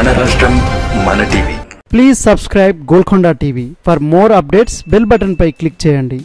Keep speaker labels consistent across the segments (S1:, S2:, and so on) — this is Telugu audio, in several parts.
S1: మన రాష్ట్రం మన TV
S2: please subscribe Golconda TV for more updates bell button పై క్లిక్ చేయండి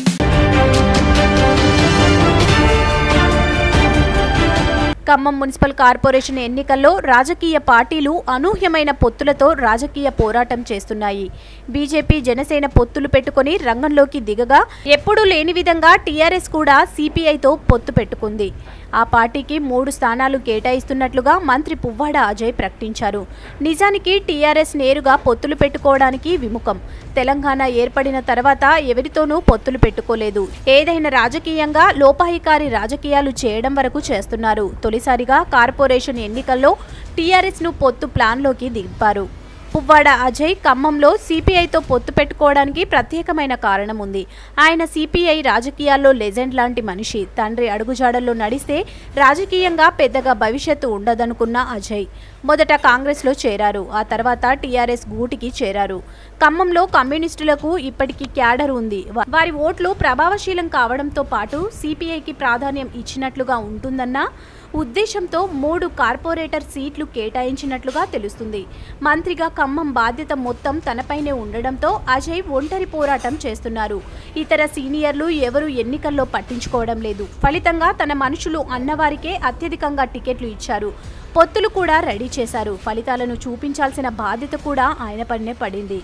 S3: ఖమ్మం మున్సిపల్ కార్పొరేషన్ ఎన్నికల్లో రాజకీయ పార్టీలు అనూహ్యమైన పొత్తులతో రాజకీయ పోరాటం చేస్తున్నాయి బీజేపీ జనసేన పొత్తులు పెట్టుకొని రంగంలోకి దిగగా ఎప్పుడూ లేని విధంగా టీఆర్ఎస్ కూడా సిపిఐతో పొత్తు పెట్టుకుంది ఆ పార్టీకి మూడు స్థానాలు కేటాయిస్తున్నట్లుగా మంత్రి పువ్వాడ అజయ్ ప్రకటించారు నిజానికి టీఆర్ఎస్ నేరుగా పొత్తులు పెట్టుకోవడానికి విముఖం తెలంగాణ ఏర్పడిన తర్వాత ఎవరితోనూ పొత్తులు పెట్టుకోలేదు ఏదైనా రాజకీయంగా లోపాయికారి రాజకీయాలు చేయడం వరకు చేస్తున్నారు తొలిసారిగా కార్పొరేషన్ ఎన్నికల్లో టీఆర్ఎస్ ను పొత్తు ప్లాన్లోకి దింపారు పువ్వాడ అజయ్ ఖమ్మంలో సిపిఐతో పొత్తు పెట్టుకోవడానికి ప్రత్యేకమైన కారణం ఉంది ఆయన సిపిఐ రాజకీయాల్లో లెజెండ్ లాంటి మనిషి తండ్రి అడుగుజాడల్లో నడిస్తే రాజకీయంగా పెద్దగా భవిష్యత్తు ఉండదనుకున్న అజయ్ మొదట కాంగ్రెస్లో చేరారు ఆ తర్వాత టీఆర్ఎస్ గూటికి చేరారు ఖమ్మంలో కమ్యూనిస్టులకు ఇప్పటికీ క్యాడర్ ఉంది వా- వారి ఓట్లు ప్రభావశీలం కావడంతో పాటు సిపిఐకి ప్రాధాన్యం ఇచ్చినట్లుగా ఉంటుందన్న ఉద్దేశంతో మూడు కార్పొరేటర్ సీట్లు కేటాయించినట్లుగా తెలుస్తుంది మంత్రిగా ఖమ్మం బాధ్యత మొత్తం తనపైనే ఉండడంతో అజయ్ ఒంటరి పోరాటం చేస్తున్నారు ఇతర సీనియర్లు ఎవరు ఎన్నికల్లో పట్టించుకోవడం లేదు ఫలితంగా తన మనుషులు అన్నవారికే అత్యధికంగా టికెట్లు ఇచ్చారు పొత్తులు కూడా రెడీ చేశారు ఫలితాలను చూపించాల్సిన బాధ్యత కూడా ఆయన పైనే పడింది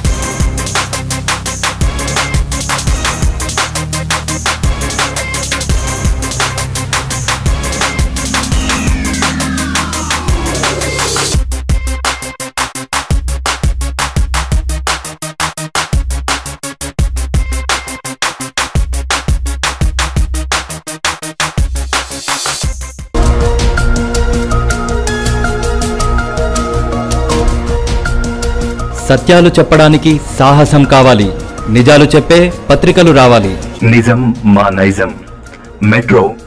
S4: సత్యాలు చెప్పడానికి సాహసం కావాలి నిజాలు చెప్పే పత్రికలు రావాలి
S1: నిజం మా నైజం మెట్రో